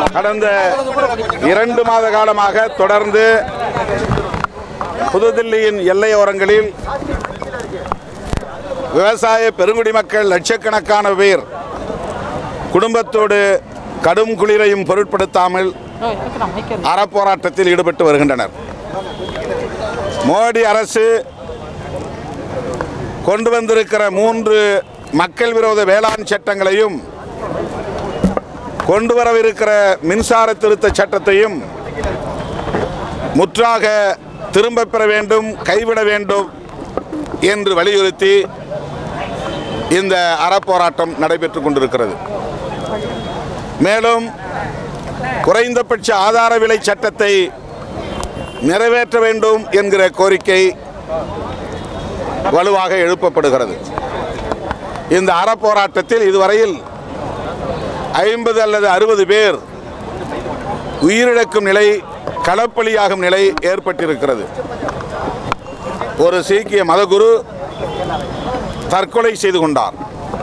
கடந்த இரண்டு மாத காலமாக தொடர்ந்து புதுதில்லியின் எல்லையோரங்களில் விவசாய பெருங்குடி மக்கள் லட்சக்கணக்கான பேர் குடும்பத்தோடு கடும் குளிரையும் பொருட்படுத்தாமல் அறப்போராட்டத்தில் ஈடுபட்டு வருகின்றனர் மோடி அரசு கொண்டு வந்திருக்கிற மூன்று மக்கள் விரோத வேளாண் சட்டங்களையும் கொண்டு வரவிருக்கிற மின்சார திருத்த சட்டத்தையும் முற்றாக திரும்பப் பெற வேண்டும் கைவிட வேண்டும் என்று வலியுறுத்தி இந்த அறப்போராட்டம் நடைபெற்றுக் கொண்டிருக்கிறது மேலும் குறைந்தபட்ச ஆதார விலை சட்டத்தை நிறைவேற்ற வேண்டும் என்கிற கோரிக்கை வலுவாக எழுப்பப்படுகிறது இந்த அறப்போராட்டத்தில் இதுவரையில் ஐம்பது அல்லது அறுபது பேர் உயிரிழக்கும் நிலை களப்பலியாகும் நிலை ஏற்பட்டிருக்கிறது ஒரு சீக்கிய மதகுரு தற்கொலை செய்து கொண்டார்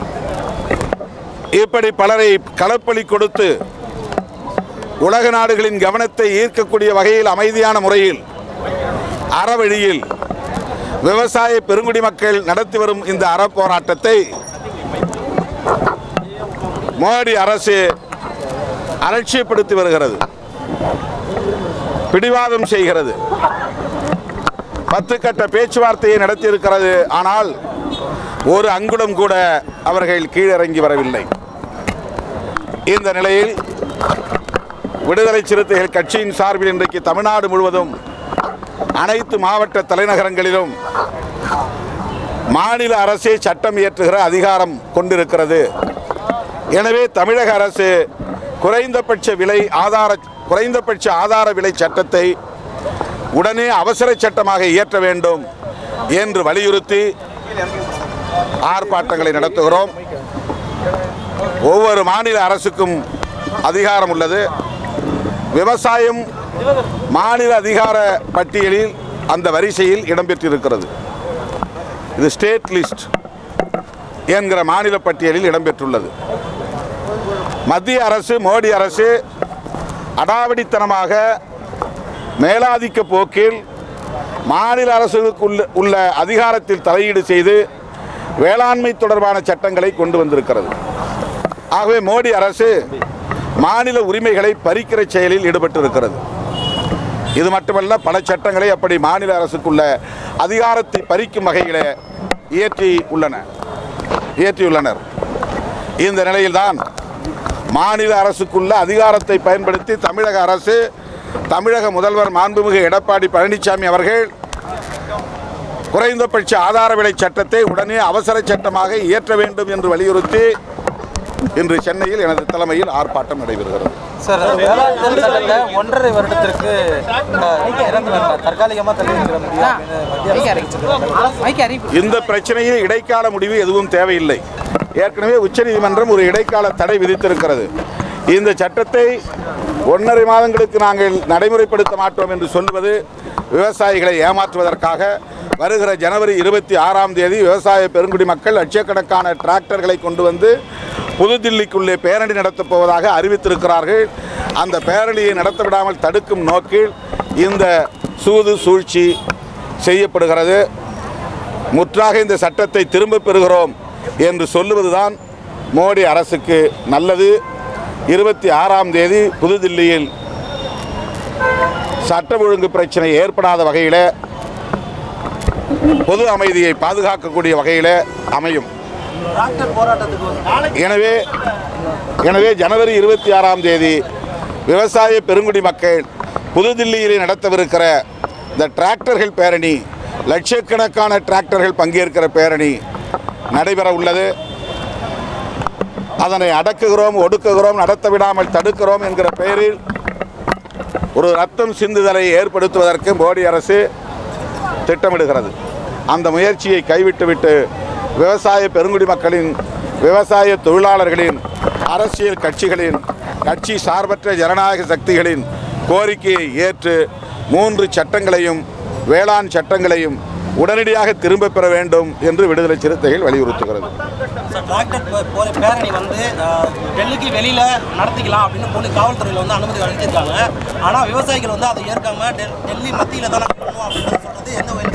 இப்படி பலரை களப்பலி கொடுத்து உலக நாடுகளின் கவனத்தை ஈர்க்கக்கூடிய வகையில் அமைதியான முறையில் அறவழியில் விவசாய பெருங்குடி மக்கள் நடத்தி வரும் இந்த அறப்போராட்டத்தை மோடி அரசு அலட்சியப்படுத்தி வருகிறது பிடிவாதம் செய்கிறது பத்து கட்ட பேச்சுவார்த்தையை நடத்தியிருக்கிறது ஆனால் ஒரு அங்குலம் கூட அவர்கள் கீழிறங்கி வரவில்லை இந்த நிலையில் விடுதலை சிறுத்தைகள் கட்சியின் சார்பில் இன்றைக்கு தமிழ்நாடு முழுவதும் அனைத்து மாவட்ட தலைநகரங்களிலும் மாநில அரசே சட்டம் இயற்றுகிற அதிகாரம் கொண்டிருக்கிறது எனவே தமிழக அரசு குறைந்தபட்ச விலை ஆதார குறைந்தபட்ச ஆதார விலை சட்டத்தை உடனே அவசர சட்டமாக இயற்ற வேண்டும் என்று வலியுறுத்தி ஆர்ப்பாட்டங்களை நடத்துகிறோம் ஒவ்வொரு மாநில அரசுக்கும் அதிகாரம் உள்ளது விவசாயம் மாநில அதிகார பட்டியலில் அந்த வரிசையில் இடம்பெற்றிருக்கிறது இது ஸ்டேட் லிஸ்ட் என்கிற மாநில பட்டியலில் இடம்பெற்றுள்ளது மத்திய அரசு மோடி அரசு அடாவடித்தனமாக மேலாதிக்க போக்கில் மாநில அரசுக்கு உள்ள உள்ள அதிகாரத்தில் தலையீடு செய்து வேளாண்மை தொடர்பான சட்டங்களை கொண்டு வந்திருக்கிறது ஆகவே மோடி அரசு மாநில உரிமைகளை பறிக்கிற செயலில் ஈடுபட்டிருக்கிறது இது மட்டுமல்ல பல சட்டங்களை அப்படி மாநில அரசுக்குள்ள அதிகாரத்தை பறிக்கும் வகையில் இயற்றி உள்ளன இயற்றியுள்ளனர் இந்த நிலையில்தான் மாநில அரசுக்குள்ள அதிகாரத்தை பயன்படுத்தி தமிழக அரசு தமிழக முதல்வர் மாண்புமிகு எடப்பாடி பழனிசாமி அவர்கள் குறைந்தபட்ச ஆதார விலை சட்டத்தை உடனே அவசர சட்டமாக இயற்ற வேண்டும் என்று வலியுறுத்தி இன்று சென்னையில் எனது தலைமையில் ஆர்ப்பாட்டம் நடைபெறுகிறது சார் அந்த வேளாண் சட்டத்தை ஒன்றரை வருடத்திற்கு அஹ், இறந்து வந்தார். தற்காலிகமா தள்ளி வைக்கிற முடியும் அப்படின்னு மத்திய அரசு அறிவிச்சிருக்காங்க. இந்த பிரச்சனையில் இடைக்கால முடிவு எதுவும் தேவையில்லை ஏற்கனவே உச்சநீதிமன்றம் ஒரு இடைக்கால தடை விதித்திருக்கிறது இந்த சட்டத்தை ஒன்றரை மாதங்களுக்கு நாங்கள் நடைமுறைப்படுத்த மாட்டோம் என்று சொல்வது விவசாயிகளை ஏமாற்றுவதற்காக வருகிற ஜனவரி இருபத்தி ஆறாம் தேதி விவசாய பெருங்குடி மக்கள் லட்சக்கணக்கான டிராக்டர்களை கொண்டு வந்து புதுதில்லிக்குள்ளே பேரணி நடத்தப் போவதாக அறிவித்திருக்கிறார்கள் அந்த பேரணியை நடத்த விடாமல் தடுக்கும் நோக்கில் இந்த சூது சூழ்ச்சி செய்யப்படுகிறது முற்றாக இந்த சட்டத்தை திரும்பப் பெறுகிறோம் என்று சொல்லுவதுதான் மோடி அரசுக்கு நல்லது இருபத்தி ஆறாம் தேதி புதுதில்லியில் சட்ட ஒழுங்கு பிரச்சனை ஏற்படாத வகையில் பொது அமைதியை பாதுகாக்கக்கூடிய வகையில் அமையும் எனவே எனவே ஜனவரி இருபத்தி ஆறாம் தேதி விவசாய பெருங்குடி மக்கள் புதுதில்லியிலே நடத்தவிருக்கிற இந்த டிராக்டர்கள் பேரணி லட்சக்கணக்கான டிராக்டர்கள் பங்கேற்கிற பேரணி நடைபெற உள்ளது அதனை அடக்குகிறோம் ஒடுக்குகிறோம் நடத்த விடாமல் தடுக்கிறோம் என்கிற பெயரில் ஒரு ரத்தம் சிந்துதலை ஏற்படுத்துவதற்கு மோடி அரசு திட்டமிடுகிறது அந்த முயற்சியை கைவிட்டுவிட்டு விவசாய பெருங்குடி மக்களின் விவசாய தொழிலாளர்களின் அரசியல் கட்சிகளின் கட்சி சார்பற்ற ஜனநாயக சக்திகளின் கோரிக்கையை ஏற்று மூன்று சட்டங்களையும் வேளாண் சட்டங்களையும் உடனடியாக திரும்பப் பெற வேண்டும் என்று விடுதலை சிறுத்தைகள் வலியுறுத்துகிறது சார் டிராக்டர் பே- போற பேரணி வந்து அஹ், டெல்லிக்கு வெளியில நடத்திக்கலாம் அப்படின்னு போலி காவல்துறையில் வந்து அனுமதி அளிச்சிருக்காங்க ஆனா விவசாயிகள் வந்து அதை ஏற்காம டெல்- டெல்லி மத்தியில தான் நாங்க பண்ணுவோம் அப்படின்னு சொல்றது எந்த வகையில்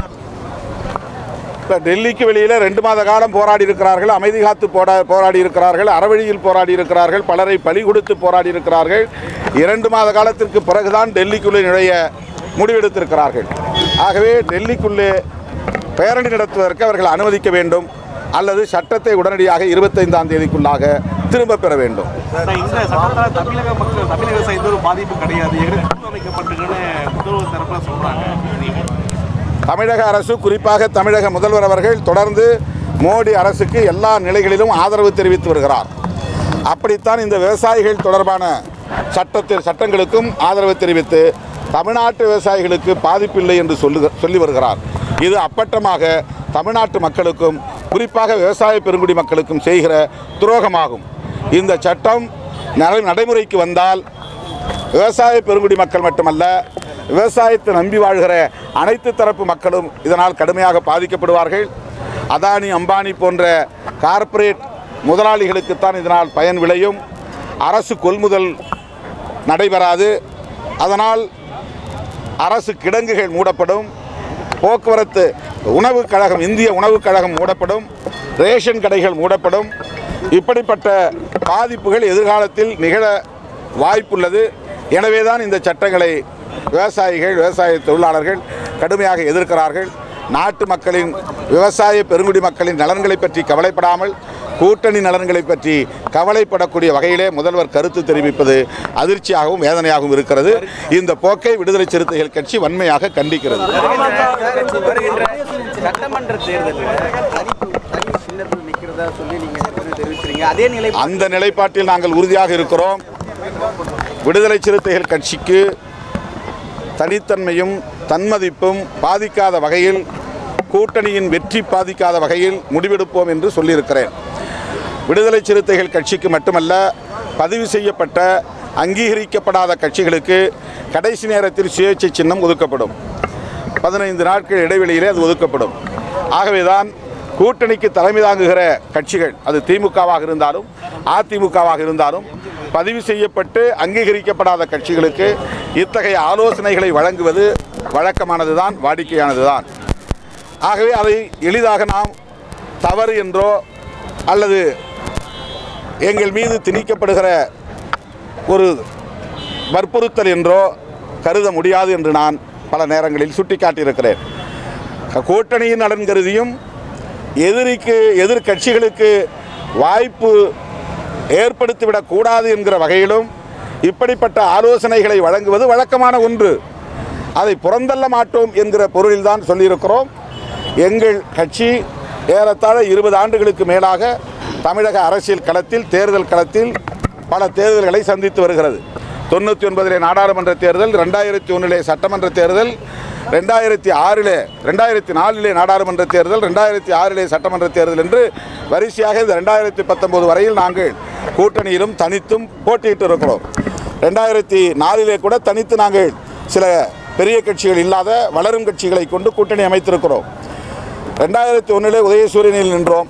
இப்போ டெல்லிக்கு வெளியில் ரெண்டு மாத காலம் போராடி இருக்கிறார்கள் அமைதி காத்து போரா போராடி இருக்கிறார்கள் அறவழியில் போராடி இருக்கிறார்கள் பலரை பலி கொடுத்து போராடி இருக்கிறார்கள் இரண்டு மாத காலத்திற்கு பிறகுதான் டெல்லிக்குள்ளே நுழைய முடிவெடுத்திருக்கிறார்கள் ஆகவே டெல்லிக்குள்ளே பேரணி நடத்துவதற்கு அவர்கள் அனுமதிக்க வேண்டும் அல்லது சட்டத்தை உடனடியாக இருபத்தைந்தாம் தேதிக்குள்ளாக திரும்ப பெற வேண்டும் சார், இந்த சட்டத்தால் தமிழக மக்கள் தமிழக விவசாயம் எந்த ஒரு பாதிப்பும் கிடையாது ஏற்கனவே குழு அமைக்கப்பட்டிருக்குன்னு முதல்வர் தரப்பில் சொல்கிறாங்க தமிழக அரசு குறிப்பாக தமிழக முதல்வர் அவர்கள் தொடர்ந்து மோடி அரசுக்கு எல்லா நிலைகளிலும் ஆதரவு தெரிவித்து வருகிறார் அப்படித்தான் இந்த விவசாயிகள் தொடர்பான சட்டத்தில் சட்டங்களுக்கும் ஆதரவு தெரிவித்து தமிழ்நாட்டு விவசாயிகளுக்கு பாதிப்பில்லை என்று சொல்லு சொல்லி வருகிறார் இது அப்பட்டமாக தமிழ்நாட்டு மக்களுக்கும் குறிப்பாக விவசாய பெருங்குடி மக்களுக்கும் செய்கிற துரோகமாகும் இந்த சட்டம் நடை- நடைமுறைக்கு வந்தால் விவசாய பெருங்குடி மக்கள் மட்டுமல்ல விவசாயத்தை நம்பி வாழ்கிற அனைத்து தரப்பு மக்களும் இதனால் கடுமையாக பாதிக்கப்படுவார்கள் அதானி அம்பானி போன்ற கார்ப்பரேட் முதலாளிகளுக்குத்தான் இதனால் பயன் விளையும் அரசு கொள்முதல் நடைபெறாது அதனால் அரசு கிடங்குகள் மூடப்படும் போக்குவரத்து உணவுக் கழகம் இந்திய உணவுக் கழகம் மூடப்படும் ரேஷன் கடைகள் மூடப்படும் இப்படிப்பட்ட பாதிப்புகள் எதிர்காலத்தில் நிகழ வாய்ப்புள்ளது எனவே தான் இந்த சட்டங்களை விவசாயிகள் விவசாய தொழிலாளர்கள் கடுமையாக எதிர்க்கிறார்கள் நாட்டு மக்களின் விவசாய பெருங்குடி மக்களின் நலன்களை பற்றி கவலைப்படாமல் கூட்டணி நலன்களை பற்றி கவலைப்படக்கூடிய வகையிலே முதல்வர் கருத்து தெரிவிப்பது அதிர்ச்சியாகவும் வேதனையாகவும் இருக்கிறது இந்த போக்கை விடுதலை சிறுத்தைகள் கட்சி வன்மையாக கண்டிக்கிறது வருகின்ற சட்டமன்ற தேர்தலில் தனிப்பு தனி சின்னத்தில் நிற்கிறதா சொல்லி நீங்க ஏற்கனவே தெரிவிக்கிறீங்க அதே நிலை அந்த நிலைப்பாட்டில் நாங்கள் உறுதியாக இருக்கிறோம் விடுதலை சிறுத்தைகள் கட்சிக்கு தனித்தன்மையும் தன்மதிப்பும் பாதிக்காத வகையில் கூட்டணியின் வெற்றி பாதிக்காத வகையில் முடிவெடுப்போம் என்று சொல்லியிருக்கிறேன் விடுதலை சிறுத்தைகள் கட்சிக்கு மட்டுமல்ல பதிவு செய்யப்பட்ட அங்கீகரிக்கப்படாத கட்சிகளுக்கு கடைசி நேரத்தில் சுயேட்சை சின்னம் ஒதுக்கப்படும் பதினைந்து நாட்கள் இடைவெளியிலே அது ஒதுக்கப்படும் ஆகவேதான் கூட்டணிக்கு தலைமை தாங்குகிற கட்சிகள் அது திமுகவாக இருந்தாலும் அதிமுகவாக இருந்தாலும் பதிவு செய்யப்பட்டு அங்கீகரிக்கப்படாத கட்சிகளுக்கு இத்தகைய ஆலோசனைகளை வழங்குவது வழக்கமானதுதான் வாடிக்கையானதுதான் ஆகவே அதை எளிதாக நாம் தவறு என்றோ அல்லது எங்கள் மீது திணிக்கப்படுகிற ஒரு வற்புறுத்தல் என்றோ கருத முடியாது என்று நான் பல நேரங்களில் சுட்டிக்காட்டியிருக்கிறேன் கூட்டணியின் நலன் கருதியும் எதிரிக்கு எதிர்க்கட்சிகளுக்கு வாய்ப்பு ஏற்படுத்திவிடக் கூடாது என்கிற வகையிலும் இப்படிப்பட்ட ஆலோசனைகளை வழங்குவது வழக்கமான ஒன்று அதை புறந்தள்ள மாட்டோம் என்கிற பொருளில்தான் சொல்லியிருக்கிறோம் எங்கள் கட்சி ஏறத்தாழ இருபது ஆண்டுகளுக்கு மேலாக தமிழக அரசியல் களத்தில் தேர்தல் களத்தில் பல தேர்தல்களை சந்தித்து வருகிறது தொண்ணூற்றி ஒன்பதிலே நாடாளுமன்ற தேர்தல் ரெண்டாயிரத்தி ஒன்றிலே சட்டமன்ற தேர்தல் ரெண்டாயிரத்தி ஆறிலே ரெண்டாயிரத்தி நாலிலே நாடாளுமன்ற தேர்தல் ரெண்டாயிரத்தி ஆறிலே சட்டமன்ற தேர்தல் என்று வரிசையாக இந்த ரெண்டாயிரத்தி பத்தொம்போது வரையில் நாங்கள் கூட்டணியிலும் தனித்தும் போட்டியிட்டு இருக்கிறோம் ரெண்டாயிரத்தி நாலிலே கூட தனித்து நாங்கள் சில பெரிய கட்சிகள் இல்லாத வளரும் கட்சிகளை கொண்டு கூட்டணி அமைத்திருக்கிறோம் ரெண்டாயிரத்தி ஒன்றிலே உதயசூரியனில் நின்றோம்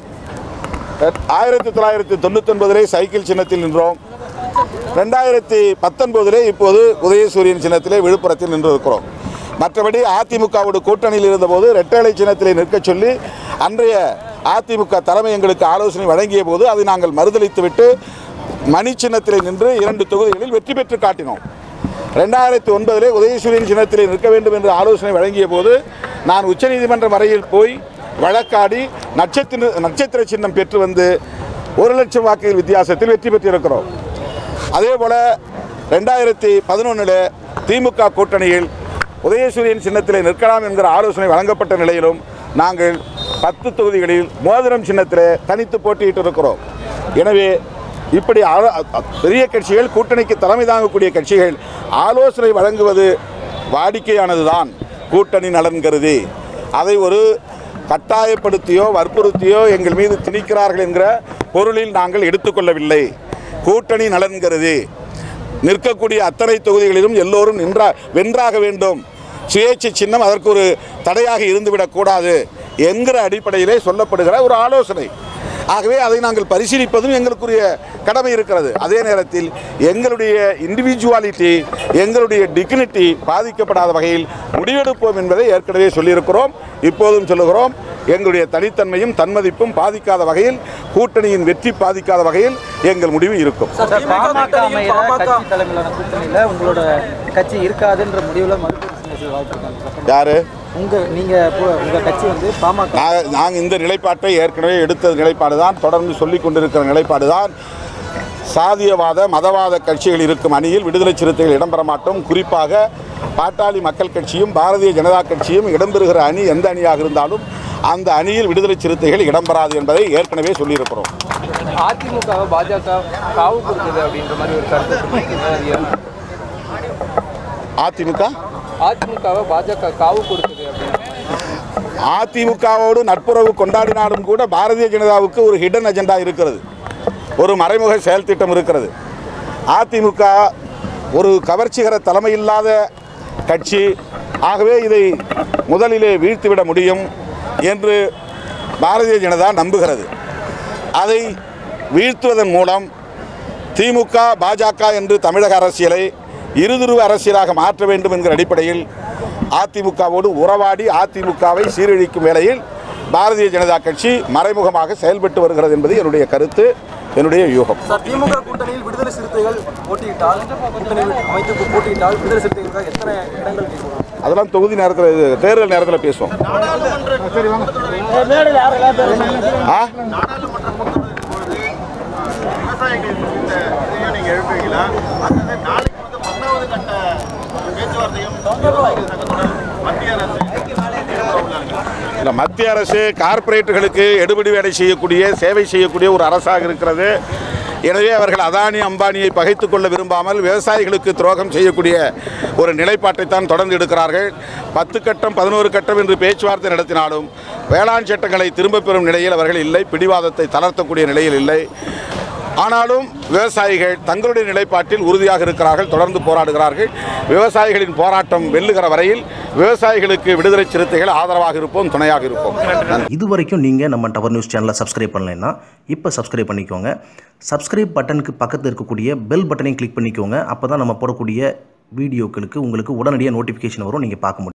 ஆயிரத்தி தொள்ளாயிரத்தி தொண்ணூத்தொன்பதிலே சைக்கிள் சின்னத்தில் நின்றோம் ரெண்டாயிரத்தி பத்தொன்பதிலே இப்போது உதயசூரியன் சின்னத்திலே விழுப்புரத்தில் நின்று இருக்கிறோம் மற்றபடி அதிமுகவோடு கூட்டணியில் இருந்தபோது ரெட்டேலை சின்னத்திலே நிற்கச் சொல்லி அன்றைய அதிமுக தலைமை எங்களுக்கு ஆலோசனை வழங்கிய போது அதை நாங்கள் மறுதளித்துவிட்டு மணி சின்னத்திலே நின்று இரண்டு தொகுதிகளில் வெற்றி பெற்று காட்டினோம் ரெண்டாயிரத்தி ஒன்பதிலே உதயசூரியன் சின்னத்திலே நிற்க வேண்டும் என்று ஆலோசனை வழங்கிய போது நான் உச்சநீதிமன்றம் வரையில் போய் வழக்காடி நட்சத்திர நட்சத்திர சின்னம் பெற்று வந்து ஒரு லட்சம் வாக்குகள் வித்தியாசத்தில் வெற்றி பெற்றிருக்கிறோம் அதே போல் ரெண்டாயிரத்தி பதினொன்றில் திமுக கூட்டணியில் உதயசூரியன் சின்னத்திலே நிற்கலாம் என்கிற ஆலோசனை வழங்கப்பட்ட நிலையிலும் நாங்கள் பத்து தொகுதிகளில் மோதிரம் சின்னத்திலே தனித்து போட்டியிட்டு இருக்கிறோம் எனவே இப்படி ஆலோ- பெரிய கட்சிகள் கூட்டணிக்கு தலைமை தாங்கக்கூடிய கட்சிகள் ஆலோசனை வழங்குவது வாடிக்கையானதுதான் கூட்டணி நலன் கருதி அதை ஒரு கட்டாயப்படுத்தியோ வற்புறுத்தியோ எங்கள் மீது திணிக்கிறார்கள் என்கிற பொருளில் நாங்கள் எடுத்துக்கொள்ளவில்லை கூட்டணி நலன் கருதி நிற்கக்கூடிய அத்தனை தொகுதிகளிலும் எல்லோரும் நின்றா வென்றாக வேண்டும் சுயேட்சை சின்னம் அதற்கு ஒரு தடையாக இருந்துவிடக்கூடாது என்கிற அடிப்படையிலே சொல்லப்படுகிற ஒரு ஆலோசனை ஆகவே அதை நாங்கள் பரிசீலிப்பதும் எங்களுக்குரிய கடமை இருக்கிறது அதே நேரத்தில் எங்களுடைய இண்டிவிஜுவாலிட்டி எங்களுடைய டிக்னிட்டி பாதிக்கப்படாத வகையில் முடிவெடுப்போம் என்பதை ஏற்கனவே சொல்லியிருக்கிறோம் இப்போதும் சொல்லுகிறோம் எங்களுடைய தனித்தன்மையும் தன்மதிப்பும் பாதிக்காத வகையில் கூட்டணியின் வெற்றி பாதிக்காத வகையில் எங்கள் முடிவு இருக்கும் பாமக அமையிற கட்சி தலைமையிலான கூட்டணியில உங்களோட கட்சி இருக்காதுன்ற முடிவுல மறுபரிசீலனை செய்ய வாய்ப்பு இருக்காங்க யாரு உங்க நீங்க இப்போ- உங்க கட்சி வந்து பாமக நாங்கள் நாங்கள் இந்த நிலைப்பாட்டை ஏற்கனவே எடுத்த நிலைப்பாடு தான் தொடர்ந்து சொல்லிக் கொண்டிருக்கிற நிலைப்பாடு தான் சாதியவாத மதவாத கட்சிகள் இருக்கும் அணியில் விடுதலை சிறுத்தைகள் இடம்பெற மாட்டோம் குறிப்பாக பாட்டாளி மக்கள் கட்சியும் பாரதிய ஜனதா கட்சியும் இடம்பெறுகிற அணி எந்த அணியாக இருந்தாலும் அந்த அணியில் விடுதலை சிறுத்தைகள் இடம்பெறாது என்பதை ஏற்கனவே சொல்லியிருக்கிறோம் அதிமுகவை பாஜக காவு கொடுக்குது அப்படின்ற மாதிரி ஒரு கருத்து சொல்லியிருக்கீங்க. அதிமுக அதிமுகவை பாஜக காவு கொடுக்குது அப்படின்னு அதிமுகவோடு நட்புறவு கொண்டாடினாலும் கூட பாரதிய ஜனதாவுக்கு ஒரு ஹிடன் அஜெண்டா இருக்கிறது ஒரு மறைமுக செயல் திட்டம் இருக்கிறது அதிமுக ஒரு கவர்ச்சிகர தலைமை இல்லாத கட்சி ஆகவே இதை முதலிலே வீழ்த்திவிட முடியும் என்று பாரதிய ஜனதா நம்புகிறது அதை வீழ்த்துவதன் மூலம் திமுக பாஜக என்று தமிழக அரசியலை இருதுருவ அரசியலாக மாற்ற வேண்டும் என்கிற அடிப்படையில் அதிமுகவோடு உறவாடி அதிமுகவை சீரழிக்கும் வேளையில் பாரதிய ஜனதா கட்சி மறைமுகமாக செயல்பட்டு வருகிறது என்பது என்னுடைய கருத்து என்னுடைய யூகம் சார் திமுக கூட்டணியில் விடுதலை சிறுத்தைகள் போட்டியிட்டால் கூட்டணி அமைத்து போட்டியிட்டால் விடுதலை சிறுத்தைகளுக்கு எத்தனை இடங்கள் கேட்கும் அதெல்லாம் தொகுதி நேரத்தில் இது தேர்தல் நேரத்தில் பேசுவோம் ஆ இல்லை மத்திய அரசு கார்ப்பரேட்டுகளுக்கு எடுபடி வேலை செய்யக்கூடிய சேவை செய்யக்கூடிய ஒரு அரசாக இருக்கிறது எனவே அவர்கள் அதானி அம்பானியை பகைத்து கொள்ள விரும்பாமல் விவசாயிகளுக்கு துரோகம் செய்யக்கூடிய ஒரு நிலைப்பாட்டை தான் தொடர்ந்து எடுக்கிறார்கள் பத்து கட்டம் பதினோரு கட்டம் என்று பேச்சுவார்த்தை நடத்தினாலும் வேளாண் சட்டங்களை திரும்பப் பெறும் நிலையில் அவர்கள் இல்லை பிடிவாதத்தை தளர்த்தக்கூடிய நிலையில் இல்லை ஆனாலும் விவசாயிகள் தங்களுடைய நிலைப்பாட்டில் உறுதியாக இருக்கிறார்கள் தொடர்ந்து போராடுகிறார்கள் விவசாயிகளின் போராட்டம் வெல்லுகிற வரையில் விவசாயிகளுக்கு விடுதலை சிறுத்தைகள் ஆதரவாக இருப்போம் துணையாக இருப்போம் நன்றி. இது வரைக்கும் நீங்கள் நம்ம டவர் நியூஸ் சேனலை சப்ஸ்கிரைப் பண்ணலைன்னா இப்போ சப்ஸ்கிரைப் பண்ணிக்கோங்க சப்ஸ்கிரைப் பட்டனுக்கு பக்கத்தில் இருக்கக்கூடிய பெல் பட்டனையும் கிளிக் பண்ணிக்கோங்க அப்போ தான் நம்ம போடக்கூடிய வீடியோக்களுக்கு உங்களுக்கு உடனடியாக நோட்டிஃபிகேஷன் வரும் நீங்கள் பார்க்க முடியும்